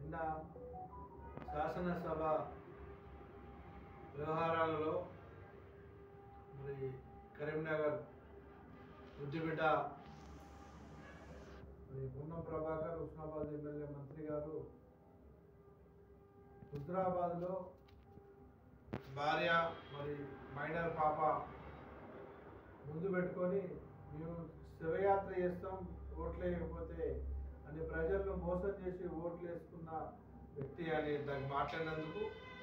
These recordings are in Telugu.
నిన్న శాసనసభ వ్యవహారాలలో మరి కరీంనగర్ ముద్దుబిడ్డ మరి పూర్ణం ప్రభాకర్ ఉస్మాబాద్ ఎమ్మెల్యే మంత్రి గారు హుజరాబాద్లో భార్య మరి మైనర్ పాప ముందు పెట్టుకొని మేము శివయాత్ర చేస్తాం ఓట్లు వేయకపోతే అని ప్రజలను మోసం చేసి ఓట్లు వేసుకున్న వ్యక్తి అని దాన్ని మాట్లాడినందుకు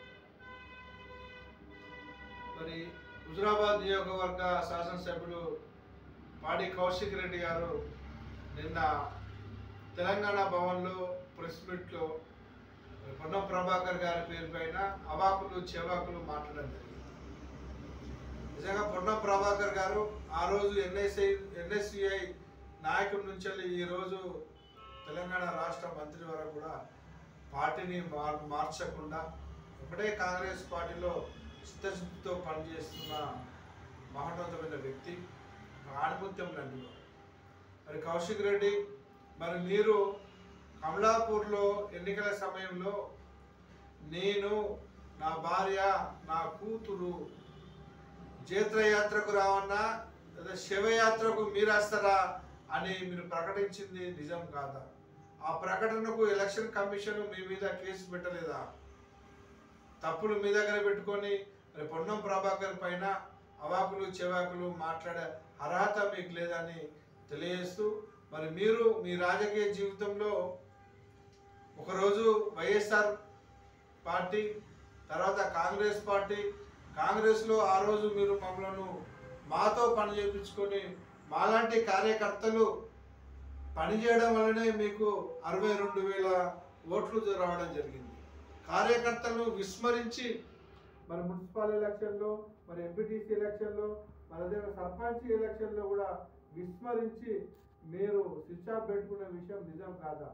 మరి హుజరాబాద్ నియోజకవర్గ శాసనసభ్యులు పాడి కౌశిక్ రెడ్డి గారు నిన్న తెలంగాణ భవన్లో ప్రెస్ మీట్లో పొన్నం ప్రభాకర్ గారి పేరు పైన అవాకులు చెవాకులు మాట్లాడడం జరిగింది నిజంగా పొన్నం ప్రభాకర్ గారు ఆ రోజు ఎన్ఎస్ఐ ఎన్ఎస్సిఐ నాయకుడి నుంచి వెళ్ళి ఈ రోజు తెలంగాణ రాష్ట్ర మంత్రి వరకు కూడా పార్టీని మార్ మార్చకుండా ఒకటే కాంగ్రెస్ పార్టీలో చిత్తశుద్ధితో పనిచేస్తున్న మహోన్నతమైన వ్యక్తి ఆణిముత్యం లాంటి వారు. మరి కౌశిక్ రెడ్డి మరి మీరు కమలాపూర్లో ఎన్నికల సమయంలో నేను నా భార్య నా కూతురు జేత్రయాత్రకు రావన్నా లేదా శివయాత్రకు మీరు వస్తారా అని మీరు ప్రకటించింది నిజం కాదా ఆ ప్రకటనకు ఎలక్షన్ కమిషన్ మీ మీద కేసు పెట్టలేదా తప్పులు మీ దగ్గర పెట్టుకొని మరి పొన్నం ప్రభాకర్ పైన అవాకులు చెవాకులు మాట్లాడే అర్హత మీకు లేదని తెలియజేస్తూ మరి మీరు మీ రాజకీయ జీవితంలో ఒకరోజు వైఎస్ఆర్ పార్టీ తర్వాత కాంగ్రెస్ పార్టీ కాంగ్రెస్లో ఆ రోజు మీరు మమ్మలను మాతో పని చేయించుకొని మాలాంటి కార్యకర్తలు పనిచేయడం వల్లనే మీకు అరవై రెండు వేల ఓట్లు రావడం జరిగింది కార్యకర్తలను విస్మరించి మరి మున్సిపల్ ఎలక్షన్లో మరి ఎంపీటీసీ ఎలక్షన్లో మన దగ్గర సర్పంచ్ ఎలక్షన్లో కూడా విస్మరించి మీరు స్విచ్ ఆఫ్ పెట్టుకునే విషయం నిజం కాదా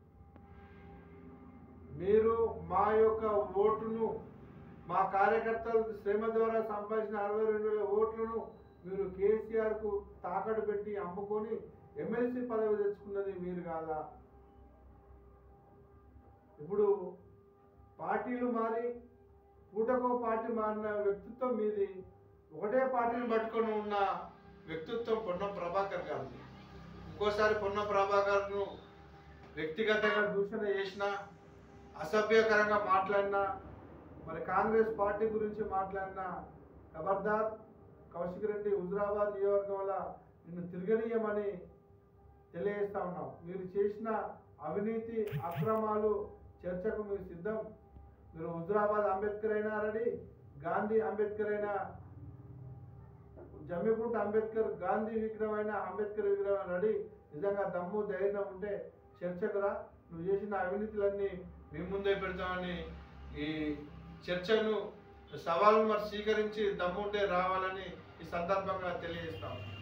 మీరు మా యొక్క ఓటును మా కార్యకర్తల శ్రమ ద్వారా సంపాదించిన అరవై రెండు వేల ఓట్లను మీరు కేసీఆర్ కు తాకట్టు పెట్టి అమ్ముకొని ఎమ్మెల్సీ పదవి తెచ్చుకున్నది మీరు కాదా ఇప్పుడు పార్టీలు మారి పూటకో పార్టీ మారిన వ్యక్తిత్వం మీది ఒకటే పార్టీని పట్టుకొని ఉన్న వ్యక్తిత్వం పొన్నం ప్రభాకర్ గారిది ఇంకోసారి పొన్నం ప్రభాకర్ను వ్యక్తిగతంగా దూషణ చేసిన అసభ్యకరంగా మాట్లాడినా మరి కాంగ్రెస్ పార్టీ గురించి మాట్లాడిన ఖబర్దార్ కౌశిక్ రెడ్డి హుజరాబాద్ నియోజకవర్గం వల్ల నిన్ను తిరగనీయమని తెలియజేస్తా ఉన్నాం మీరు చేసిన అవినీతి అక్రమాలు చర్చకు మీరు సిద్ధం మీరు హుజరాబాద్ అంబేద్కర్ అయినా రెడీ గాంధీ అంబేద్కర్ అయినా జమ్మికుంట అంబేద్కర్ గాంధీ విగ్రహం అయినా అంబేద్కర్ విగ్రహం రెడీ నిజంగా దమ్ము ధైర్యం ఉంటే చర్చకు రా నువ్వు చేసిన అవినీతులన్నీ మీ ముందే పెడతామని ఈ చర్చను సవాల్ మరి స్వీకరించి దమ్ముంటే రావాలని ఈ సందర్భంగా తెలియజేస్తాం